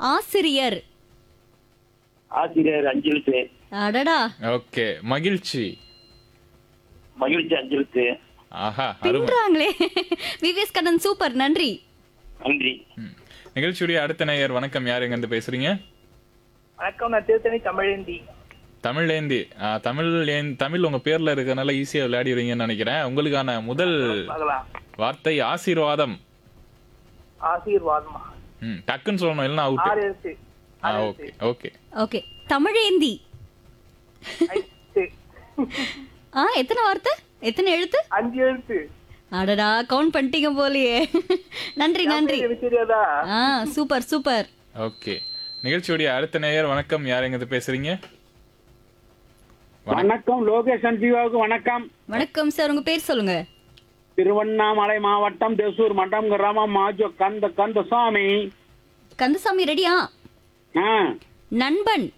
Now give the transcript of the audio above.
ஆசிரியர் ஆசிரியர் அஞ்சு எழுத்து அடடா ஓகே மகிழ்ச்சி மகிழ்ச்சி அஞ்சு எழுத்து ஆஹா அருமை பின்றாங்களே விவேஸ் கண்ணன் சூப்பர் நன்றி நன்றி ம். நிகழ்ச்சியுடைய அடுத்த நேயர் வணக்கம் யார் எங்க இருந்து பேசுறீங்க வணக்கம் நான் திருத்தணி தமிழேந்தி தமிழ்லேந்தி ஆ, தமிழ் ஏந்தி- தமிழ் உங்க பேர்ல இருக்கறனால ஈஸியா விளையாடிடுவீங்கன்னு நினைக்கிறேன் உங்களுக்கான முதல் பார்க்கலாம் வார்த்தை ஆசீர்வாதம் ஆசீர்வாதமா ம் டக்குன்னு சொல்லணும் இல்லைன்னா அவுட் ஆறு எழுத்து ஆ ஓகே ஓகே ஓகே தமிழேந்தி ஐந்து ஆ எத்தனை வார்த்தை எத்தனை எழுத்து அஞ்சு எழுத்து அடடா கவுண்ட் பண்ணிட்டீங்க போலயே நன்றி நன்றி எனக்கு தெரியாதா ஆ சூப்பர் சூப்பர் ஓகே நிகழ்ச்சியுடைய அடுத்த நேயர் வணக்கம் யார் எங்க இருந்து பேசுறீங்க வணக்கம் லோகேஷ் அன்பிவாவுக்கு வணக்கம் வணக்கம் சார் உங்க பேர் சொல்லுங்க திருவண்ணாமலை மாவட்டம் தேசூர் மட்டம் கிராமம் மாஜோ கந்த கந்தசாமி கந்தசாமி ரெடியா ஆ நண்பன்